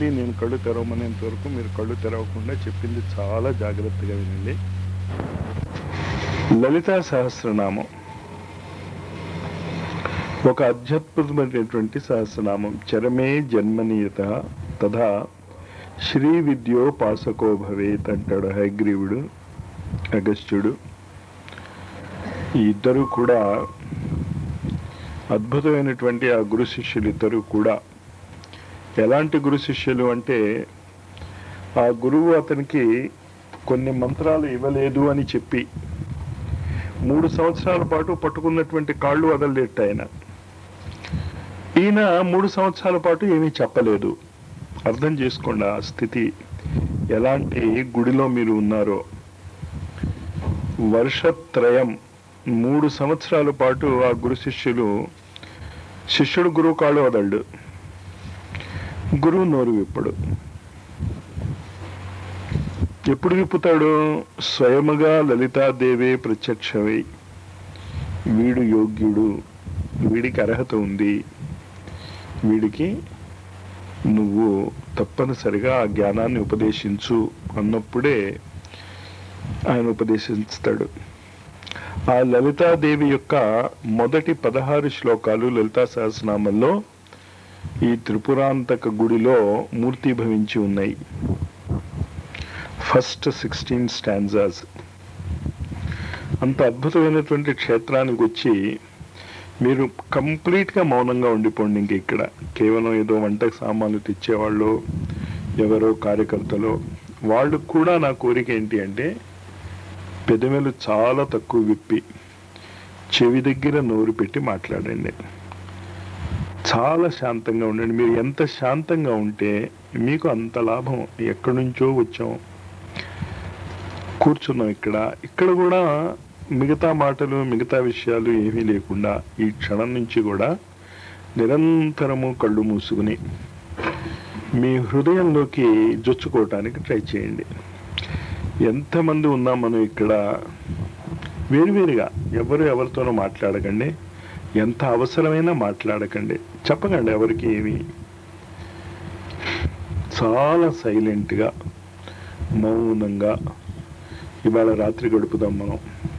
మళ్ళీ నేను కళ్ళు తెరవమనేంత వరకు మీరు కళ్ళు తెరవకుండా చెప్పింది చాలా జాగ్రత్తగా వినండి లలితా సహస్రనామం ఒక అత్యద్భుతమైనటువంటి సహస్రనామం చరమే జన్మనీయత తథా శ్రీ విద్యోపాసకో భవేత్ అంటాడు హైగ్రీవుడు అగస్త్యుడు ఈ ఇద్దరు కూడా అద్భుతమైనటువంటి ఆ గురు శిష్యులు ఇద్దరు కూడా ఎలాంటి గురు శిష్యులు అంటే ఆ గురువు అతనికి కొన్ని మంత్రాలు ఇవ్వలేదు అని చెప్పి మూడు సంవత్సరాల పాటు పట్టుకున్నటువంటి కాళ్ళు వదలలేట ఆయన ఈయన మూడు సంవత్సరాల పాటు ఏమీ చెప్పలేదు అర్థం చేసుకోండి ఆ స్థితి ఎలాంటి గుడిలో మీరు ఉన్నారో వర్షత్రయం మూడు సంవత్సరాల పాటు ఆ గురు శిష్యులు శిష్యుడు గురువు కాళ్ళు వదలడు గురువు నోరు విప్పడు ఎప్పుడు విప్పుతాడు స్వయముగా లలితాదేవే ప్రత్యక్షమై వీడు యోగ్యుడు వీడికి అర్హత ఉంది వీడికి నువ్వు తప్పనిసరిగా ఆ జ్ఞానాన్ని ఉపదేశించు అన్నప్పుడే ఆయన ఉపదేశిస్తాడు ఆ లలితాదేవి యొక్క మొదటి పదహారు శ్లోకాలు లలితా సహస్రనామంలో ఈ త్రిపురాంతక గుడిలో మూర్తిభవించి ఉన్నాయి ఫస్ట్ సిక్స్టీన్ స్టాంజాస్ అంత అద్భుతమైనటువంటి క్షేత్రానికి వచ్చి మీరు కంప్లీట్గా మౌనంగా ఉండిపోండి ఇంక ఇక్కడ కేవలం ఏదో వంట సామాన్లు తెచ్చేవాళ్ళు ఎవరో కార్యకర్తలు వాళ్ళు కూడా నా కోరిక ఏంటి అంటే పెదవులు చాలా తక్కువ విప్పి చెవి దగ్గర నోరు పెట్టి మాట్లాడండి చాలా శాంతంగా ఉండండి మీరు ఎంత శాంతంగా ఉంటే మీకు అంత లాభం ఎక్కడి నుంచో వచ్చాం కూర్చున్నాం ఇక్కడ ఇక్కడ కూడా మిగతా మాటలు మిగతా విషయాలు ఏమీ లేకుండా ఈ క్షణం నుంచి కూడా నిరంతరము కళ్ళు మూసుకుని మీ హృదయంలోకి జొచ్చుకోవటానికి ట్రై చేయండి ఎంతమంది ఉన్నాం మనం ఇక్కడ వేరువేరుగా ఎవరు ఎవరితోనో మాట్లాడకండి ఎంత అవసరమైనా మాట్లాడకండి చెప్పకండి ఎవరికి ఏమి చాలా సైలెంట్గా మౌనంగా ఇవాళ రాత్రి గడుపుదాం మనం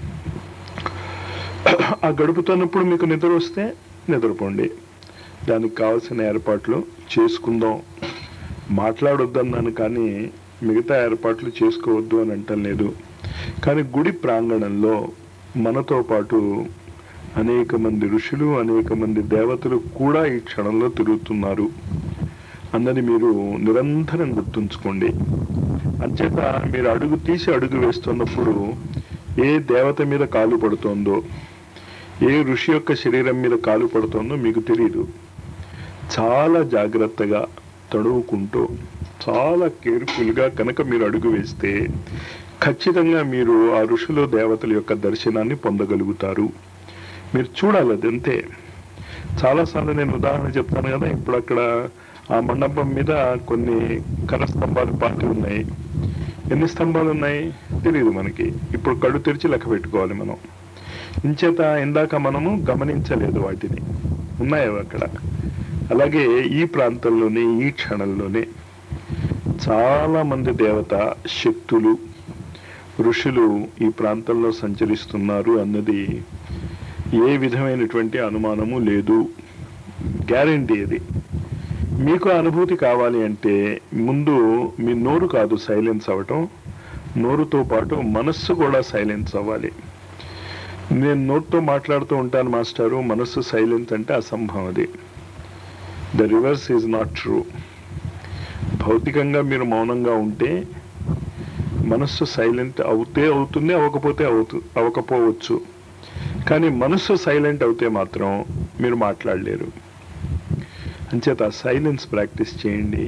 ఆ గడుపుతున్నప్పుడు మీకు నిద్ర వస్తే నిద్రపోండి దానికి కావాల్సిన ఏర్పాట్లు చేసుకుందాం మాట్లాడొద్దన్నాను కానీ మిగతా ఏర్పాట్లు చేసుకోవద్దు అని అంటలేదు కానీ గుడి ప్రాంగణంలో మనతో పాటు అనేక మంది ఋషులు అనేక మంది దేవతలు కూడా ఈ క్షణంలో తిరుగుతున్నారు అన్నది మీరు నిరంతరం గుర్తుంచుకోండి అంచేత మీరు అడుగు తీసి అడుగు వేస్తున్నప్పుడు ఏ దేవత మీద కాలు పడుతోందో ఏ ఋషి యొక్క శరీరం మీద కాలు పడుతోందో మీకు తెలియదు చాలా జాగ్రత్తగా తడువుకుంటూ చాలా కేర్ఫుల్గా కనుక మీరు అడుగు వేస్తే ఖచ్చితంగా మీరు ఆ ఋషులు దేవతల యొక్క దర్శనాన్ని పొందగలుగుతారు మీరు చూడాలి అది అంతే చాలాసార్లు నేను ఉదాహరణ చెప్తాను కదా ఇప్పుడు అక్కడ ఆ మండపం మీద కొన్ని కర్ర స్తంభాలు పాతి ఉన్నాయి ఎన్ని స్తంభాలు ఉన్నాయి తెలియదు మనకి ఇప్పుడు కళ్ళు తెరిచి లెక్క పెట్టుకోవాలి మనం ఇంచేత ఇందాక మనము గమనించలేదు వాటిని ఉన్నాయి అవి అక్కడ అలాగే ఈ ప్రాంతంలోనే ఈ క్షణంలోనే చాలా మంది దేవత శక్తులు ఋషులు ఈ ప్రాంతంలో సంచరిస్తున్నారు అన్నది ఏ విధమైనటువంటి అనుమానము లేదు గ్యారంటీ అది మీకు ఆ అనుభూతి కావాలి అంటే ముందు మీ నోరు కాదు సైలెన్స్ అవ్వటం నోరుతో పాటు మనస్సు కూడా సైలెన్స్ అవ్వాలి నేను నోట్తో మాట్లాడుతూ ఉంటాను మాస్టారు మనస్సు సైలెన్స్ అంటే అసంభవం అది the reverse is not true భౌతికంగా మీరు మౌనంగా ఉంటే మనస్సు సైలెంట్ అవుతే అవుతుంది అవ్వకపోతే అవుతు అవ్వకపోవచ్చు కానీ మనస్సు సైలెంట్ అవుతే మాత్రం మీరు మాట్లాడలేరు అంచేత సైలెన్స్ ప్రాక్టీస్ చేయండి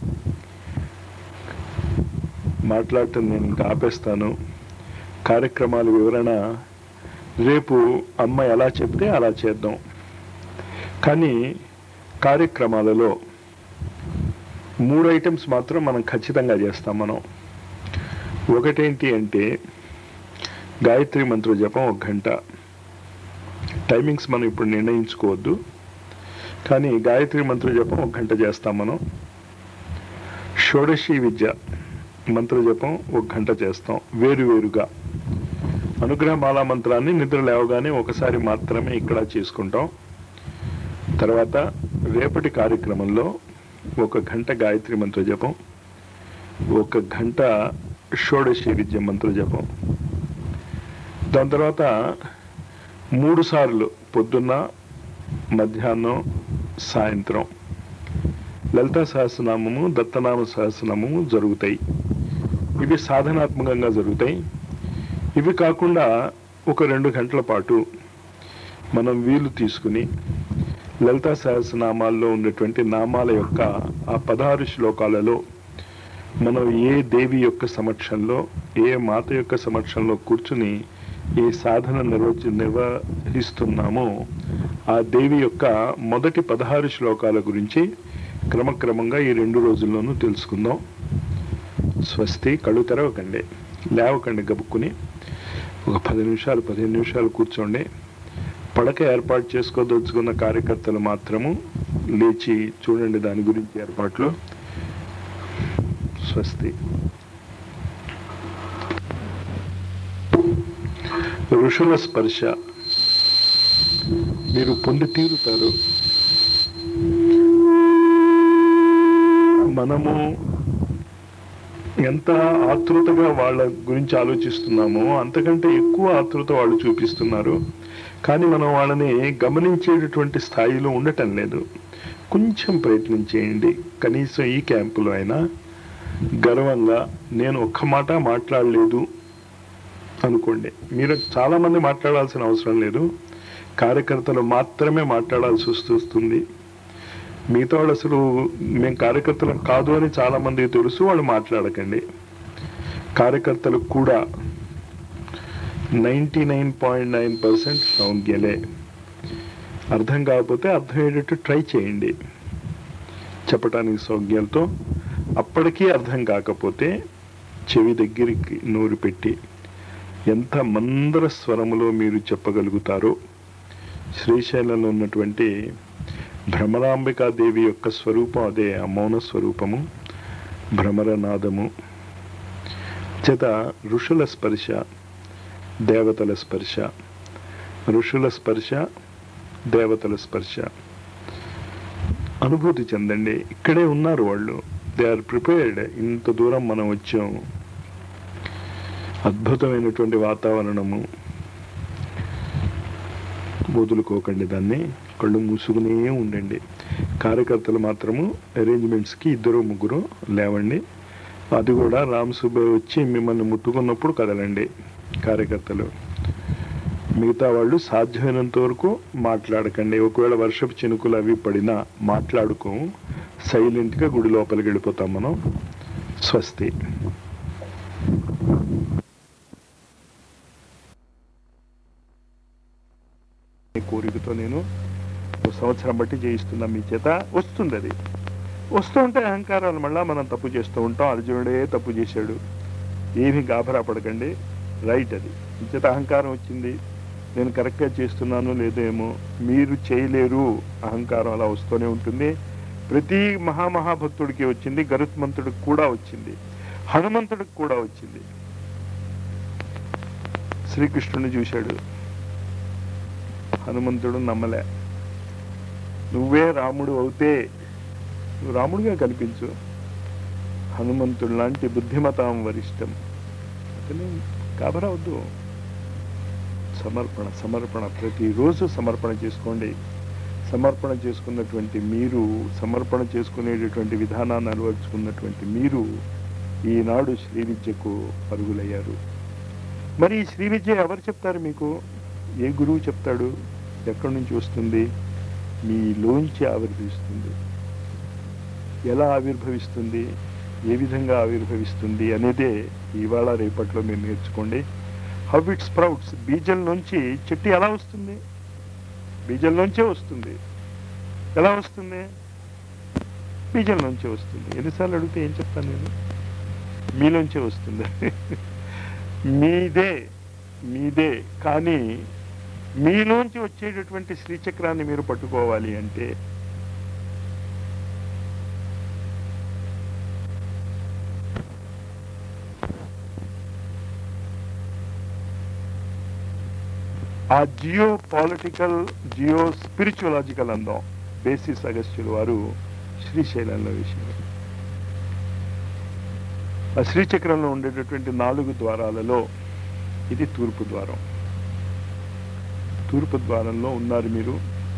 మాట్లాడటం నేను ఇంకా ఆపేస్తాను కార్యక్రమాల వివరణ రేపు అమ్మ ఎలా చెప్తే అలా చేద్దాం కానీ కార్యక్రమాలలో మూడు ఐటమ్స్ మాత్రం మనం ఖచ్చితంగా చేస్తాం మనం ఒకటేంటి అంటే గాయత్రి మంత్ర జపం ఒక గంట టైమింగ్స్ మనం ఇప్పుడు నిర్ణయించుకోవద్దు కానీ గాయత్రి మంత్ర జపం ఒక గంట చేస్తాం మనం షోడశి విద్య మంత్ర జపం ఒక గంట చేస్తాం వేరువేరుగా అనుగ్రహ మాలా మంత్రాన్ని నిద్ర లేవగానే ఒకసారి మాత్రమే ఇక్కడ చేసుకుంటాం తర్వాత రేపటి కార్యక్రమంలో ఒక గంట గాయత్రి మంత్ర జపం ఒక గంట షోడశి విద్య మంత్ర జపం దాని తర్వాత మూడు సార్లు పొద్దున్న మధ్యాహ్నం సాయంత్రం లలితా సహస్రనామము దత్తనామ సహస్రనామము జరుగుతాయి ఇవి సాధనాత్మకంగా జరుగుతాయి ఇవి కాకుండా ఒక రెండు గంటల పాటు మనం వీలు తీసుకుని లలితా సహస్రనామాల్లో ఉన్నటువంటి నామాల యొక్క ఆ పదహారు శ్లోకాలలో మనం ఏ దేవి యొక్క సమక్షంలో ఏ మాత యొక్క సమక్షంలో కూర్చుని ఈ సాధన నిర్వచి నిర్వహిస్తున్నామో ఆ దేవి యొక్క మొదటి పదహారు శ్లోకాల గురించి క్రమక్రమంగా ఈ రెండు రోజుల్లోనూ తెలుసుకుందాం స్వస్తి కళ్ళు తెరవకండి లేవకండి గబుక్కుని ఒక పది నిమిషాలు పదిహేను నిమిషాలు కూర్చోండి పడక ఏర్పాటు చేసుకోదలుచుకున్న కార్యకర్తలు మాత్రము లేచి చూడండి దాని గురించి ఏర్పాట్లు స్వస్తి ఋషుల స్పర్శ మీరు పొంది తీరుతారు మనము ఎంత ఆతృతగా వాళ్ళ గురించి ఆలోచిస్తున్నామో అంతకంటే ఎక్కువ ఆతృత వాళ్ళు చూపిస్తున్నారు కానీ మనం వాళ్ళని గమనించేటటువంటి స్థాయిలో ఉండటం లేదు కొంచెం ప్రయత్నం చేయండి కనీసం ఈ క్యాంపులో అయినా గర్వంగా నేను ఒక్క మాట మాట్లాడలేదు అనుకోండి మీరు చాలా మంది మాట్లాడాల్సిన అవసరం లేదు కార్యకర్తలు మాత్రమే మాట్లాడాల్సి వస్తుంది మిగతా వాళ్ళు అసలు మేము కార్యకర్తలం కాదు అని చాలా మందికి తెలుసు వాళ్ళు మాట్లాడకండి కార్యకర్తలు కూడా ninety nine point nine percent సౌంగ్యలే అర్థం కాకపోతే అర్థమయ్యేటట్టు ట్రై చేయండి చెప్పటానికి సౌజ్ఞలతో అప్పటికీ అర్థం కాకపోతే చెవి దగ్గరికి నూరు పెట్టి ఎంత మందర స్వరములో మీరు చెప్పగలుగుతారో శ్రీశైలంలో ఉన్నటువంటి భ్రమరాంబికాదేవి యొక్క స్వరూపం అదే ఆ మౌన స్వరూపము భ్రమరనాదము చేత ఋషుల స్పర్శ దేవతల స్పర్శ ఋషుల స్పర్శ దేవతల స్పర్శ అనుభూతి చెందండి ఇక్కడే ఉన్నారు వాళ్ళు దే ఆర్ ప్రిపేర్డ్ ఇంత దూరం మనం వచ్చాం అద్భుతమైనటువంటి వాతావరణము వదులుకోకండి దాన్ని కళ్ళు మూసుకునే ఉండండి కార్యకర్తలు మాత్రము అరేంజ్మెంట్స్కి ఇద్దరు ముగ్గురు లేవండి అది కూడా రామ్ సుబ్బయ్య వచ్చి మిమ్మల్ని ముట్టుకున్నప్పుడు కదలండి కార్యకర్తలు మిగతా వాళ్ళు సాధ్యమైనంత వరకు మాట్లాడకండి ఒకవేళ వర్షపు చినుకులు అవి పడినా మాట్లాడుకో సైలెంట్గా గుడి లోపలికి వెళ్ళిపోతాం మనం స్వస్తి కోరికతో నేను ఓ సంవత్సరం బట్టి చేయిస్తున్నా మీ చేత వస్తుంది అది వస్తూ ఉంటే అహంకారాలు మళ్ళా మనం తప్పు చేస్తూ ఉంటాం అర్జునుడే తప్పు చేశాడు ఏమీ గాభరా పడకండి రైట్ అది మీ చేత అహంకారం వచ్చింది నేను కరెక్ట్గా చేస్తున్నాను లేదేమో మీరు చేయలేరు అహంకారం అలా వస్తూనే ఉంటుంది ప్రతి మహామహాభక్తుడికి వచ్చింది గరుత్మంతుడికి కూడా వచ్చింది హనుమంతుడికి కూడా వచ్చింది శ్రీకృష్ణుని చూశాడు హనుమంతుడు నమ్మలే నువ్వే రాముడు అవుతే నువ్వు రాముడిగా కనిపించు హనుమంతుడు లాంటి బుద్ధిమతాం వరిష్టం అతని కాబరవద్దు సమర్పణ సమర్పణ ప్రతిరోజు సమర్పణ చేసుకోండి సమర్పణ చేసుకున్నటువంటి మీరు సమర్పణ చేసుకునేటటువంటి విధానాన్ని అలవర్చుకున్నటువంటి మీరు ఈనాడు శ్రీ విద్యకు పరుగులయ్యారు మరి ఈ శ్రీ విద్య ఎవరు చెప్తారు మీకు ఏ గురువు చెప్తాడు ఎక్కడి నుంచి వస్తుంది మీలోంచి ఆవిర్భవిస్తుంది ఎలా ఆవిర్భవిస్తుంది ఏ విధంగా ఆవిర్భవిస్తుంది అనేదే ఇవాళ రేపట్లో మీరు నేర్చుకోండి హౌ ఇట్ స్ప్రౌట్స్ బీజం నుంచి చెట్టు ఎలా వస్తుంది బీజం నుంచే వస్తుంది ఎలా వస్తుంది బీజం నుంచే వస్తుంది ఎన్నిసార్లు అడిగితే ఏం చెప్తాను నేను మీలోంచే వస్తుంది మీదే మీదే కానీ మీలోంచి వచ్చేటటువంటి శ్రీచక్రాన్ని మీరు పట్టుకోవాలి అంటే ఆ జియో పాలిటికల్ జియో స్పిరిచువలాజికల్ అందం బేసిస్ అగస్త్యుల వారు శ్రీశైలంలో విషయం ఆ శ్రీచక్రంలో ఉండేటటువంటి నాలుగు ద్వారాలలో ఇది తూర్పు ద్వారం తూర్పు ద్వారంలో ఉన్నారు మీరు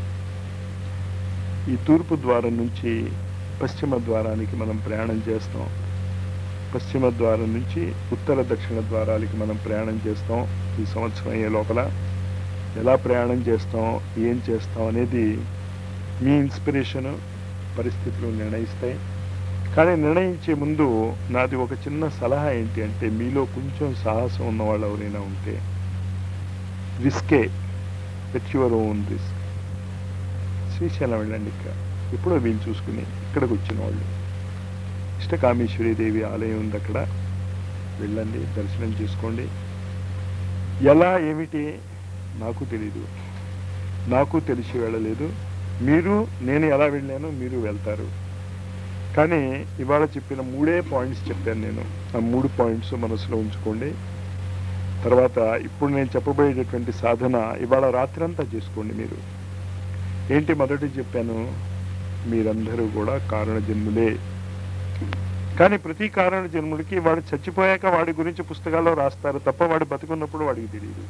ఈ తూర్పు ద్వారం నుంచి పశ్చిమ ద్వారానికి మనం ప్రయాణం చేస్తాం పశ్చిమ ద్వారం నుంచి ఉత్తర దక్షిణ ద్వారాలకి మనం ప్రయాణం చేస్తాం ఈ సంవత్సరం అయ్యే లోపల ఎలా ప్రయాణం చేస్తాం ఏం చేస్తాం అనేది మీ ఇన్స్పిరేషన్ పరిస్థితులు నిర్ణయిస్తాయి కానీ నిర్ణయించే ముందు నాది ఒక చిన్న సలహా ఏంటి అంటే మీలో కొంచెం సాహసం ఉన్న వాళ్ళు ఎవరైనా ఉంటే రిస్కే at your own risk Srisailam వెళ్ళండి ఇక్కడ ఎప్పుడో వీలు చూసుకుని ఇక్కడికి వచ్చిన వాళ్ళు ఇష్టకామేశ్వరి దేవి ఆలయం ఉంది అక్కడ వెళ్ళండి దర్శనం చేసుకోండి ఎలా ఏమిటి నాకు తెలీదు నాకు తెలిసి వెళ్ళలేదు మీరు నేను ఎలా వెళ్ళానో మీరు వెళ్తారు కానీ ఇవాళ చెప్పిన మూడే పాయింట్స్ చెప్పాను నేను ఆ మూడు పాయింట్స్ మనసులో ఉంచుకోండి తర్వాత ఇప్పుడు నేను చెప్పబోయేటటువంటి సాధన ఇవాళ రాత్రంతా చేసుకోండి మీరు ఏంటి మొదటి చెప్పాను మీరందరూ కూడా కారణ జన్ములే కానీ ప్రతి కారణ జన్ముడికి వాడు చచ్చిపోయాక వాడి గురించి పుస్తకాల్లో రాస్తారు తప్ప వాడు బతుకున్నప్పుడు వాడికి తెలియదు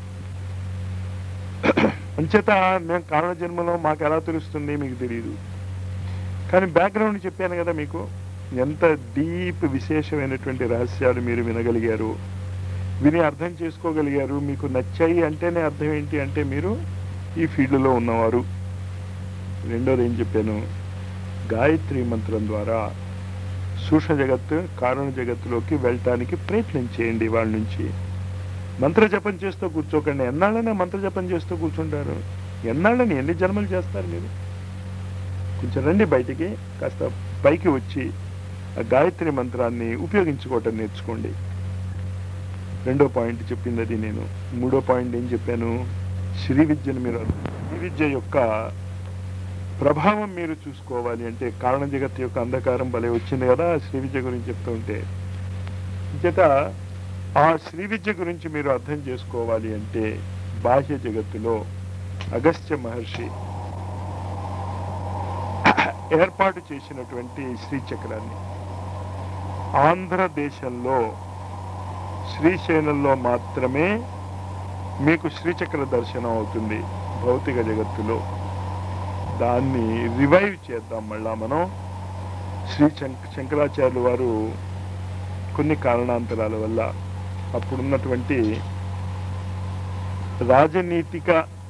అంచేత మేము కారణ జన్మలో మాకు ఎలా తెలుస్తుంది మీకు తెలియదు కానీ బ్యాక్గ్రౌండ్ చెప్పాను కదా మీకు ఎంత డీప్ విశేషమైనటువంటి రహస్యాలు మీరు వినగలిగారు విని అర్థం చేసుకోగలిగారు మీకు నచ్చాయి అంటేనే అర్థం ఏంటి అంటే మీరు ఈ ఫీల్డ్లో ఉన్నవారు రెండోది ఏం చెప్పాను గాయత్రి మంత్రం ద్వారా సూక్ష్మ జగత్తు కారణ జగత్తులోకి వెళ్ళటానికి ప్రయత్నం చేయండి వాళ్ళ నుంచి మంత్ర జపం చేస్తూ కూర్చోకండి ఎన్నాళ్ళనే మంత్ర జపం చేస్తూ కూర్చుంటారు ఎన్నాళ్ళని ఎన్ని జన్మలు చేస్తారు మీరు కొంచెం రండి బయటికి కాస్త పైకి వచ్చి ఆ గాయత్రి మంత్రాన్ని ఉపయోగించుకోవటం నేర్చుకోండి రెండో పాయింట్ చెప్పింది అది నేను మూడో పాయింట్ ఏం చెప్పాను శ్రీ విద్యను మీరు శ్రీ విద్య యొక్క ప్రభావం మీరు చూసుకోవాలి అంటే కారణ జగత్ యొక్క అంధకారం భలే వచ్చింది కదా శ్రీ విద్య గురించి చెప్తూ ఉంటే చేత ఆ శ్రీ విద్య గురించి మీరు అర్థం చేసుకోవాలి అంటే బాహ్య జగత్తులో అగస్త్య మహర్షి ఏర్పాటు చేసినటువంటి శ్రీచక్రాన్ని ఆంధ్రదేశంలో శ్రీశైలంలో మాత్రమే మీకు శ్రీచక్ర దర్శనం అవుతుంది భౌతిక జగత్తులో దాన్ని రివైవ్ చేద్దాం మళ్ళా మనం శ్రీ శంక శంకరాచార్యులు వారు కొన్ని కారణాంతరాల వల్ల అప్పుడున్నటువంటి రాజనీతిక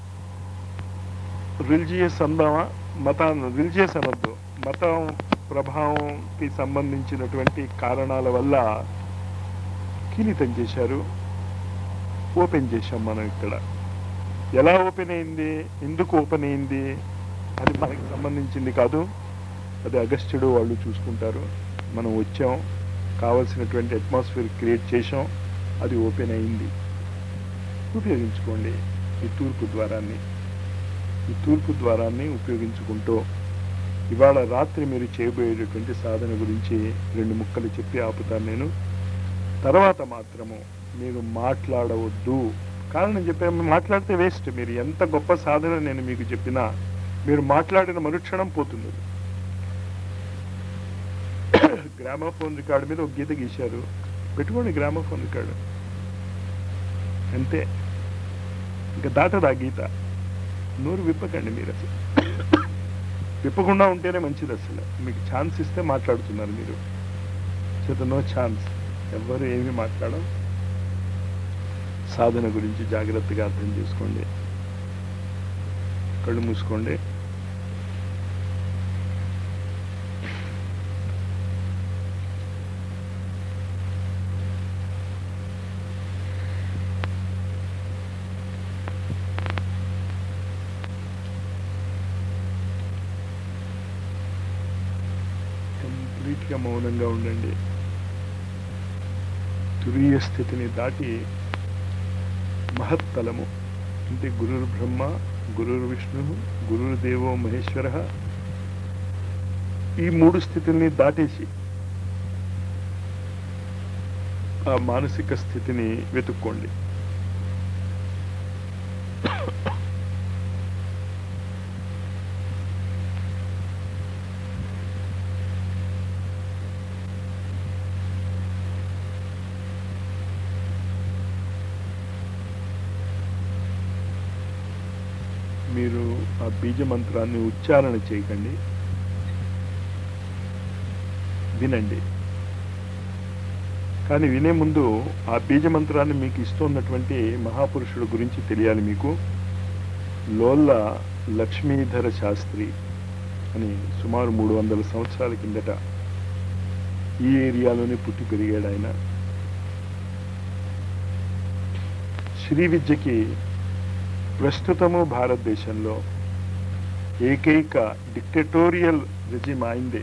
రిలిజియస్ అందామా మతాన్ని రిలిజియస్ అనొద్దు మతం ప్రభావంకి సంబంధించినటువంటి కారణాల వల్ల కీలితం చేశారు ఓపెన్ చేశాం మనం ఇక్కడ ఎలా ఓపెన్ అయింది ఎందుకు ఓపెన్ అయింది అది మనకి సంబంధించింది కాదు అది అగస్త్యుడు వాళ్ళు చూసుకుంటారు మనం వచ్చాం కావలసినటువంటి అట్మాస్ఫియర్ క్రియేట్ చేసాం అది ఓపెన్ అయింది ఉపయోగించుకోండి ఈ తూర్పు ద్వారాన్ని ఈ తూర్పు ద్వారాన్ని ఉపయోగించుకుంటూ ఇవాళ రాత్రి మీరు చేయబోయేటటువంటి సాధన గురించి రెండు ముక్కలు చెప్పి ఆపుతాను నేను తర్వాత మాత్రము మీరు మాట్లాడవద్దు కారణం చెప్పే మాట్లాడితే వేస్ట్ మీరు ఎంత గొప్ప సాధన నేను మీకు చెప్పినా మీరు మాట్లాడిన మరుక్షణం పోతుంది అది. గ్రామోఫోన్ రికార్డు మీద ఒక గీత గీశారు పెట్టుకోండి గ్రామోఫోన్ రికార్డు అంతే ఇంకా దాటదు ఆ గీత నోరు విప్పకండి మీరు అసలు విప్పకుండా ఉంటేనే మంచిది అసలు మీకు ఛాన్స్ ఇస్తే మాట్లాడుతున్నారు మీరు చేత నో ఛాన్స్ ఎవ్వరు ఏమీ మాట్లాడడం సాధన గురించి జాగ్రత్తగా అర్థం చేసుకోండి కళ్ళు మూసుకోండి కంప్లీట్గా మౌనంగా ఉండండి తురీయ స్థితిని దాటి మహత్తలము అంటే గురుర్ బ్రహ్మ గురుర్ విష్ణు గురుర్ దేవో మహేశ్వర ఈ మూడు స్థితుల్ని దాటేసి ఆ మానసిక స్థితిని వెతుక్కోండి మీరు ఆ బీజ మంత్రాన్ని ఉచ్చారణ చేయకండి వినండి కానీ వినే ముందు ఆ బీజ మంత్రాన్ని మీకు ఇస్తున్నటువంటి మహాపురుషుడు గురించి తెలియాలి మీకు లోల్ల లక్ష్మీధర శాస్త్రి అని సుమారు మూడు వందల సంవత్సరాల కిందట ఈ ఏరియాలోనే పుట్టి పెరిగాడు ఆయన శ్రీ విద్యకి ప్రస్తుతము భారతదేశంలో ఏకైక డిక్టటోరియల్ రెజిమ్ ఆయనదే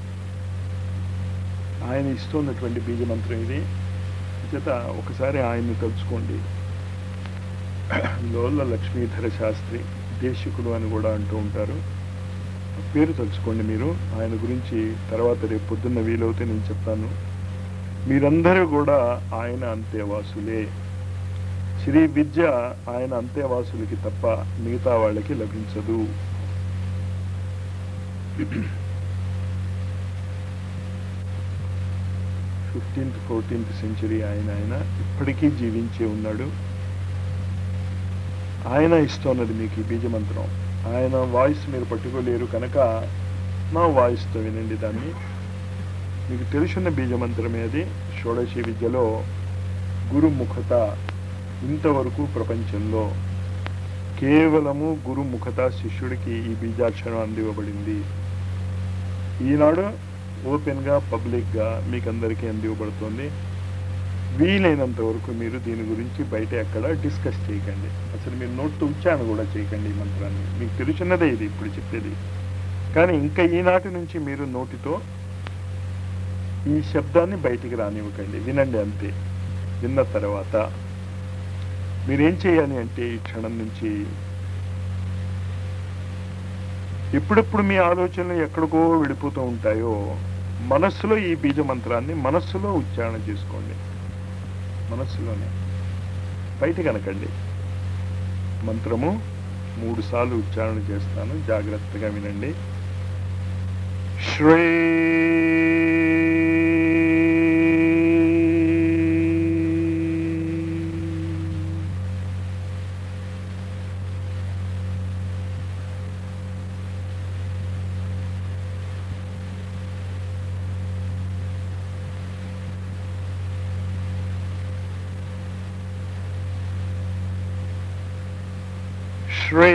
ఆయన ఇస్తున్నటువంటి బీజమంత్రం ఇది చేత ఒకసారి ఆయన్ని తలుచుకోండి లోల్ల లక్ష్మీధర శాస్త్రి దేశికుడు అని కూడా అంటూ ఉంటారు ఆ పేరు తలుచుకోండి మీరు ఆయన గురించి తర్వాత రేపు పొద్దున్న వీలవుతే నేను చెప్తాను మీరందరూ కూడా ఆయన అంతేవాసులే శ్రీ విద్య ఆయన అంతేవాసులకి తప్ప మిగతా వాళ్ళకి లభించదు ఫిఫ్టీన్త్ ఫోర్టీన్త్ సెంచరీ ఆయన ఆయన ఇప్పటికీ జీవించి ఉన్నాడు ఆయన ఇస్తున్నది మీకు ఈ బీజమంత్రం ఆయన వాయిస్ మీరు పట్టుకోలేరు కనుక నా వాయిస్తో వినండి దాన్ని మీకు తెలుసున్న బీజమంత్రమే అది షోడశి విద్యలో గురుముఖత ఇంతవరకు ప్రపంచంలో కేవలము గురుముఖత శిష్యుడికి ఈ బీజాక్షరం అందివ్వబడింది ఈనాడు ఓపెన్గా పబ్లిక్గా మీకు అందరికీ అందివ్వబడుతుంది వీలైనంత వరకు మీరు దీని గురించి బయట ఎక్కడ డిస్కస్ చేయకండి అసలు మీరు నోట్తో ఉచ్చారణ కూడా చేయకండి ఈ మంత్రాన్ని మీకు తెలుసున్నదే ఇది ఇప్పుడు చెప్పేది కానీ ఇంకా ఈనాటి నుంచి మీరు నోటితో ఈ శబ్దాన్ని బయటికి రానివ్వకండి వినండి అంతే విన్న తర్వాత మీరేం చేయాలి అంటే ఈ క్షణం నుంచి ఎప్పుడెప్పుడు మీ ఆలోచనలు ఎక్కడికో వెళ్ళిపోతూ ఉంటాయో మనస్సులో ఈ బీజ మంత్రాన్ని మనస్సులో ఉచ్చారణ చేసుకోండి మనస్సులోనే బయట కనకండి మంత్రము మూడు సార్లు ఉచ్చారణ చేస్తాను జాగ్రత్తగా వినండి శ్రీ శ్రీ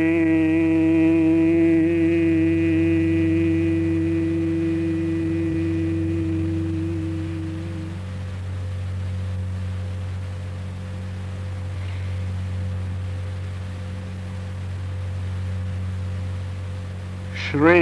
శ్రీ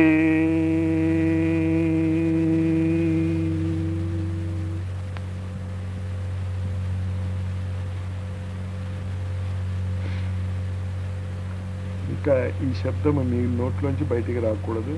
ఇంకా ఈ శబ్దం మీ నోట్లోంచి బయటికి రాకూడదు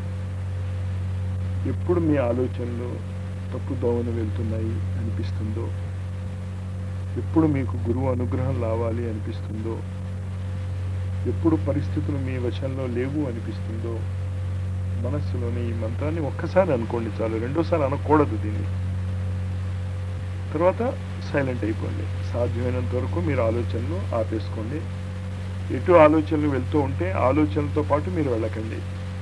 ఎప్పుడు మీ ఆలోచనలు తప్పు దోవన వెళ్తున్నాయి అనిపిస్తుందో ఎప్పుడు మీకు గురువు అనుగ్రహం రావాలి అనిపిస్తుందో ఎప్పుడు పరిస్థితులు మీ వశంలో లేవు అనిపిస్తుందో మనస్సులోని ఈ మంత్రాన్ని ఒక్కసారి అనుకోండి చాలు రెండోసారి అనకూడదు దీన్ని తర్వాత సైలెంట్ అయిపోండి సాధ్యమైనంత వరకు మీరు ఆలోచనలు ఆపేసుకోండి ఎటు ఆలోచనలు వెళ్తూ ఉంటే ఆలోచనలతో పాటు మీరు వెళ్ళకండి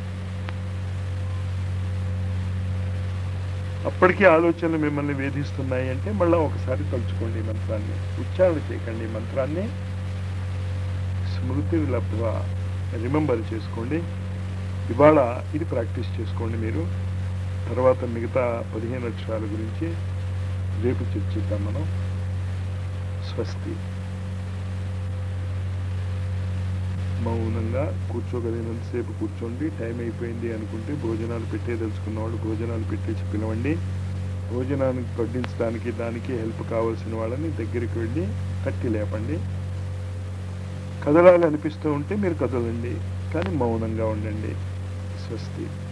అప్పటికీ ఆలోచనలు మిమ్మల్ని వేధిస్తున్నాయి అంటే మళ్ళీ ఒకసారి తలుచుకోండి ఈ మంత్రాన్ని ఉచ్చారణ చేయకండి ఈ మంత్రాన్ని స్మృతి లబ్ధ రిమెంబర్ చేసుకోండి ఇవాళ ఇది ప్రాక్టీస్ చేసుకోండి మీరు తర్వాత మిగతా పదిహేను అక్షరాల గురించి రేపు చర్చిద్దాం మనం స్వస్తి మౌనంగా కూర్చోగలిగినంతసేపు కూర్చోండి టైం అయిపోయింది అనుకుంటే భోజనాలు పెట్టేదలుచుకున్నవాడు భోజనాలు పెట్టేసి పిలవండి భోజనానికి వడ్డించడానికి దానికి హెల్ప్ కావాల్సిన వాళ్ళని దగ్గరికి వెళ్ళి తట్టి లేపండి కదలాలి అనిపిస్తూ ఉంటే మీరు కదలండి కానీ మౌనంగా ఉండండి స్వస్తి